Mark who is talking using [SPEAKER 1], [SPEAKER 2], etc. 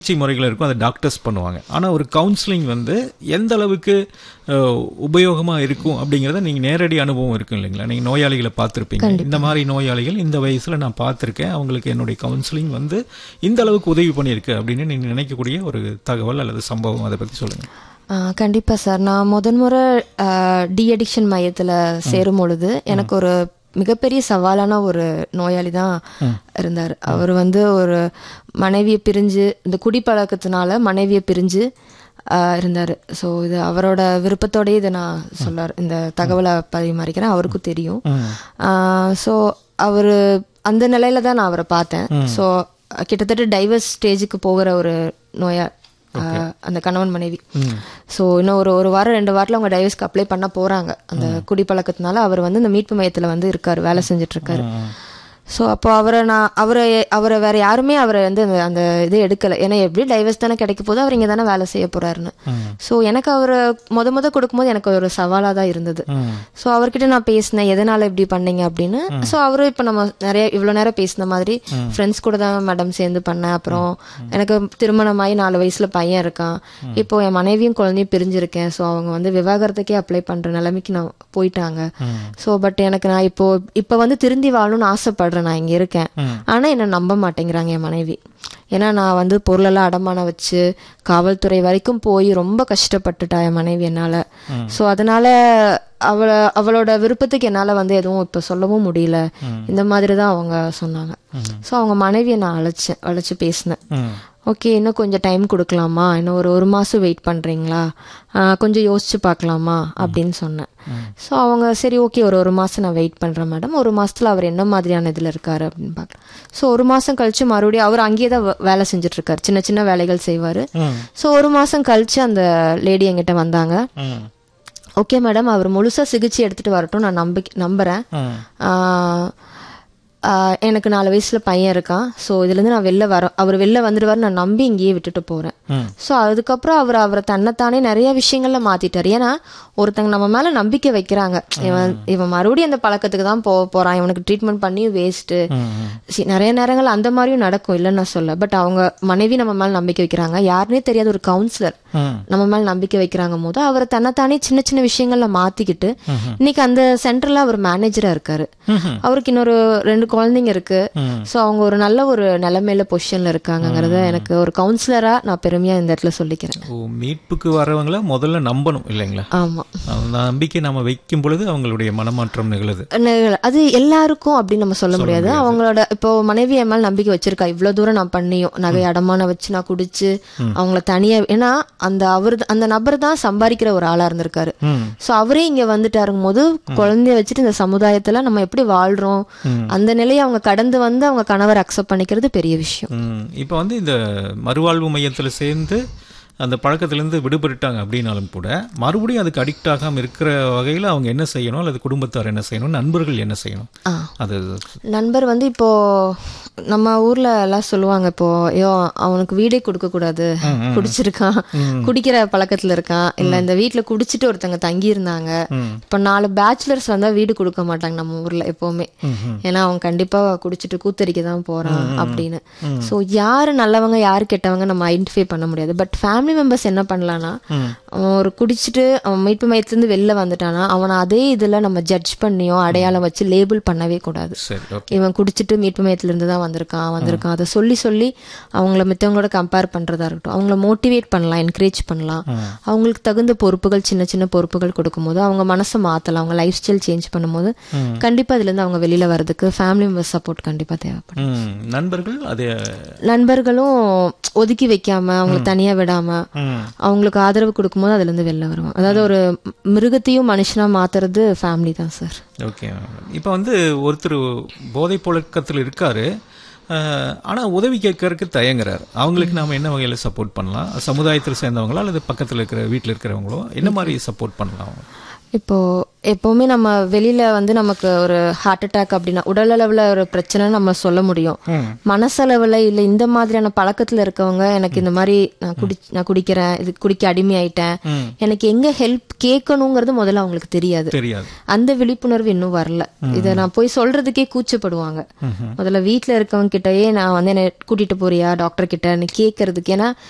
[SPEAKER 1] சிகிச்சை முறைகள் இருக்கும் அதை டாக்டர்ஸ் பண்ணுவாங்க ஆனால் ஒரு கவுன்சிலிங் வந்து எந்த அளவுக்கு உபயோகமாக இருக்கும் அப்படிங்கிறத நீங்கள் நேரடி அனுபவம் இருக்கும் இல்லைங்களா நீங்கள் நோயாளிகளை பார்த்துருப்பீங்க இந்த மாதிரி நோயாளிகள் இந்த வயசில் நான் பார்த்துருக்கேன் அவங்களுக்கு என்னுடைய கவுன்சிலிங் வந்து இந்த அளவுக்கு உதவி பண்ணியிருக்கு அப்படின்னு நீங்கள் நினைக்கக்கூடிய ஒரு தகவல் அல்லது சம்பவம் அதை பற்றி சொல்லுங்கள்
[SPEAKER 2] ஆ, கண்டிப்பா சார் நான் முதன் முறை டி அடிக்ஷன் மையத்துல சேரும் பொழுது எனக்கு ஒரு மிகப்பெரிய சவாலான ஒரு நோயாளி தான் இருந்தார் அவர் வந்து ஒரு மனைவியை பிரிஞ்சு இந்த குடிப்பழக்கத்தினால மனைவியை பிரிஞ்சு ஆ, இருந்தாரு ஸோ இது அவரோட விருப்பத்தோடயே இதை நான் சொல்ல இந்த தகவலை பரிமாறிக்கிறேன் அவருக்கும் தெரியும் ஸோ அவர் அந்த நிலையில தான் நான் அவரை பார்த்தேன் ஸோ கிட்டத்தட்ட டைவர்ஸ் ஸ்டேஜுக்கு போகிற ஒரு நோயா ஆஹ் அந்த கணவன் மனைவி ஸோ இன்னும் ஒரு ஒரு வாரம் ரெண்டு வாரத்தில் அவங்க டைவர்ஸ்க்கு அப்ளை பண்ண போறாங்க அந்த குடிப்பழக்கத்தினால அவர் வந்து இந்த மீட்பு மையத்தில் வந்து இருக்காரு வேலை செஞ்சுட்டு இருக்காரு ஸோ அப்போ அவரை நான் அவரை அவரை வேற யாருமே அவரை வந்து அந்த அந்த இது எடுக்கல ஏன்னா எப்படி டைவர்ஸ் தானே கிடைக்க போது அவர் இங்கே தானே வேலை செய்ய போறாருன்னு ஸோ எனக்கு அவரை முத முத கொடுக்கும்போது எனக்கு ஒரு சவாலாக தான் இருந்தது ஸோ அவர்கிட்ட நான் பேசினேன் எதனால இப்படி பண்ணீங்க அப்படின்னு ஸோ அவரும் இப்போ நம்ம நிறைய இவ்வளோ நேரம் பேசின மாதிரி ஃப்ரெண்ட்ஸ் கூட தான் மேடம் சேர்ந்து பண்ணேன் அப்புறம் எனக்கு திருமணமாகி நாலு வயசுல பையன் இருக்கான் இப்போ என் மனைவியும் குழந்தையும் பிரிஞ்சிருக்கேன் ஸோ அவங்க வந்து விவாகரத்துக்கே அப்ளை பண்ற நிலைமைக்கு நான் போயிட்டாங்க ஸோ பட் எனக்கு நான் இப்போ இப்போ வந்து திருந்தி வாழணும்னு ஆசைப்படுறேன் நான் இங்க இருக்கேன் ஆனா என்ன நம்ப மாட்டேங்கிறாங்க என் மனைவி ஏன்னா நான் வந்து பொருளெல்லாம் அடமானம் வச்சு காவல்துறை வரைக்கும் போய் ரொம்ப கஷ்டப்பட்டுட்டா என் மனைவி என்னால ஸோ அதனால அவளை அவளோட விருப்பத்துக்கு என்னால வந்து எதுவும் இப்ப சொல்லவும் முடியல இந்த மாதிரி தான் அவங்க சொன்னாங்க ஸோ அவங்க மனைவியை நான் அழைச்சேன் அழைச்சு பேசினேன் ஓகே இன்னும் கொஞ்சம் டைம் கொடுக்கலாமா இன்னும் ஒரு ஒரு மாசம் வெயிட் பண்றீங்களா ஆஹ் கொஞ்சம் யோசிச்சு பார்க்கலாமா அப்படின்னு சொன்னேன் ஸோ அவங்க சரி ஓகே ஒரு ஒரு மாசம் நான் வெயிட் பண்றேன் மேடம் ஒரு மாசத்துல அவர் என்ன மாதிரியான இதுல இருக்காரு அப்படின்னு பார்க்கலாம் ஸோ ஒரு மாசம் கழிச்சு மறுபடியும் அவர் அங்கேயே தான் வே- வேலை செஞ்சுட்டு இருக்காரு சின்ன சின்ன வேலைகள் செய்வாரு ஸோ ஒரு மாசம் கழிச்சு அந்த லேடி என்கிட்ட வந்தாங்க ஓகே மேடம் அவர் முழுசா சிகிச்சை எடுத்துட்டு வரட்டும் நான் நம்பி நம்புறேன் ஆஹ் ஆஹ் எனக்கு நாலு வயசுல பையன் இருக்கான் ஸோ இதுல இருந்து நான் வெளில வர அவர் வெளில வந்துடுவார் நான் நம்பி இங்கேயே விட்டுட்டு போறேன் ஸோ அதுக்கப்புறம் அவர் அவரை தன்னைத்தானே நிறைய விஷயங்கள்ல மாத்திட்டாரு ஏன்னா ஒருத்தங்க நம்ம மேல நம்பிக்கை வைக்கிறாங்க இவன் இவன் மறுபடியும் அந்த பழக்கத்துக்கு தான் போக போறான் இவனுக்கு ட்ரீட்மெண்ட் பண்ணியும் வேஸ்ட் நிறைய நேரங்கள் அந்த மாதிரியும் நடக்கும் இல்லைன்னு நான் சொல்ல பட் அவங்க மனைவி நம்ம மேல நம்பிக்கை வைக்கிறாங்க யாருனே தெரியாத ஒரு கவுன்சிலர் நம்ம மேல நம்பிக்கை வைக்கிறாங்க போது அவரை தன்னைத்தானே சின்ன சின்ன விஷயங்கள்ல மாத்திக்கிட்டு இன்னைக்கு அந்த சென்டர்ல அவர் மேனேஜரா இருக்காரு அவருக்கு இன்னொரு ரெண்டு குழந்தைங்க இருக்கு சோ அவங்க ஒரு நல்ல ஒரு நிலைமையில பொசிஷன்ல இருக்காங்கங்கறத எனக்கு ஒரு கவுன்சிலரா நான் பெருமையா இந்த இடத்துல சொல்லிக்கிறேன்
[SPEAKER 1] ஓ மீட்புக்கு வரவங்கள முதல்ல நம்பணும் இல்லைங்களா
[SPEAKER 2] ஆமா
[SPEAKER 1] அந்த நம்பிக்கை நம்ம வைக்கும் பொழுது அவங்களுடைய மனமாற்றம் நிகழுது
[SPEAKER 2] நெ- அது எல்லாருக்கும் அப்படின்னு நம்ம சொல்ல முடியாது அவங்களோட இப்போ மனைவி என் மேல நம்பிக்கை வச்சிருக்கா இவ்வளவு தூரம் நான் பண்ணியும் நகை அடமான வச்சு நான் குடிச்சு அவங்கள தனியா ஏன்னா அந்த அவர் அந்த நபர் தான் சம்பாதிக்கிற ஒரு ஆளா இருந்திருக்காரு சோ அவரே இங்க வந்துட்டாருங்க போது குழந்தைய வச்சுட்டு இந்த சமுதாயத்துல நம்ம எப்படி வாழ்றோம் அந்த நிலையை அவங்க கடந்து வந்து அவங்க கணவர் அக்செப்ட் பண்ணிக்கிறது பெரிய விஷயம்
[SPEAKER 1] ம் இப்போ வந்து இந்த மறுவாழ்வு மையத்தில் சேர்ந்து அந்த பழக்கத்திலேருந்து விடுபட்டுட்டாங்க அப்படின்னாலும் கூட மறுபடியும் அதுக்கு அடிக்ட் ஆகாமல் இருக்கிற வகையில் அவங்க என்ன செய்யணும் அல்லது குடும்பத்தார் என்ன செய்யணும் நண்பர்கள் என்ன செய்யணும்
[SPEAKER 2] ஆ.
[SPEAKER 1] அது
[SPEAKER 2] நண்பர் வந்து இப்போ நம்ம ஊர்ல எல்லாம் சொல்லுவாங்க இப்போ ஐயோ அவனுக்கு வீடே கொடுக்க கூடாது குடிச்சிருக்கான் குடிக்கிற பழக்கத்துல இருக்கான் இல்ல இந்த வீட்ல குடிச்சிட்டு ஒருத்தங்க தங்கி இருந்தாங்க இப்ப நாலு பேச்சுலர்ஸ் வந்தா வீடு கொடுக்க மாட்டாங்க நம்ம ஊர்ல எப்பவுமே ஏன்னா அவன் கண்டிப்பா குடிச்சிட்டு கூத்தரிக்க தான் போறான் அப்படின்னு சோ யாரு நல்லவங்க யாரு கெட்டவங்க நம்ம ஐடென்டிஃபை பண்ண முடியாது பட் ஃபேமிலி மெம்பர்ஸ் என்ன பண்ணலாம்னா அவன் ஒரு குடிச்சிட்டு அவன் மீட்பு மையத்துல இருந்து வெளில வந்துட்டானா அவனை அதே இதுல நம்ம ஜட்ஜ் பண்ணியோ அடையாளம் வச்சு லேபிள் பண்ணவே கூடாது
[SPEAKER 1] சரி ஓகே
[SPEAKER 2] இவன் குடிச்சிட்டு மீட்பு மையத்துல இருந்து தான் வந்திருக்கான் வந்திருக்கான் அதை சொல்லி சொல்லி அவங்கள மித்தவங்களோட கம்பேர் பண்றதா இருக்கட்டும் அவங்கள மோட்டிவேட் பண்ணலாம் என்கரேஜ் பண்ணலாம் அவங்களுக்கு தகுந்த பொறுப்புகள் சின்ன சின்ன பொறுப்புகள் கொடுக்கும்போது அவங்க மனசை மாத்தலாம் அவங்க லைஃப் ஸ்டைல் சேஞ்ச் பண்ணும்போது கண்டிப்பா இதுல இருந்து அவங்க வெளியில வர்றதுக்கு ஃபேமிலி மெம்பர் சப்போர்ட் கண்டிப்பா தேவைப்படும்
[SPEAKER 1] ம் நண்பர்கள் அது
[SPEAKER 2] நண்பர்களும் ஒதுக்கி வைக்காம அவங்கள தனியா விடாம
[SPEAKER 1] ம்
[SPEAKER 2] அவங்களுக்கு ஆதரவு கொடுக்கும்போது அதுல இருந்து வெளில வருவாங்க அதாவது ஒரு மிருகத்தையும் மனுஷனா மாத்துறது ஃபேமிலி தான் சார்
[SPEAKER 1] ஓகே இப்போ வந்து ஒருத்தர் போதை புழக்கத்தில் இருக்காரு அஹ், ஆனா உதவி கேட்கறதுக்கு தயங்குறாரு அவங்களுக்கு நாம என்ன வகையில சப்போர்ட் பண்ணலாம் சமுதாயத்தில் சேர்ந்தவங்களா அல்லது பக்கத்துல இருக்கிற வீட்டில் இருக்கிறவங்களோ என்ன மாதிரி சப்போர்ட் பண்ணலாம் அவங்க?
[SPEAKER 2] இப்போ எப்பவுமே நம்ம வெளியில வந்து நமக்கு ஒரு ஹார்ட் அட்டாக் அப்படின்னா உடல் அளவுல ஒரு பிரச்சனை நம்ம சொல்ல முடியும் மனசளவுல இல்ல இந்த மாதிரியான பழக்கத்துல இருக்கவங்க எனக்கு இந்த மாதிரி நான் குடி நான் குடிக்கிறேன் இது குடிக்க அடிமையாயிட்டேன் எனக்கு எங்க ஹெல்ப் கேட்கணுங்கிறது முதல்ல அவங்களுக்கு தெரியாது
[SPEAKER 1] தெரியாது
[SPEAKER 2] அந்த விழிப்புணர்வு இன்னும் வரல இத நான் போய் சொல்றதுக்கே கூச்சப்படுவாங்க முதல்ல வீட்ல இருக்கவங்க கிட்டயே நான் வந்து என்ன கூட்டிட்டு போறியா டாக்டர் கிட்ட கேட்கறதுக்கு ஏன்னா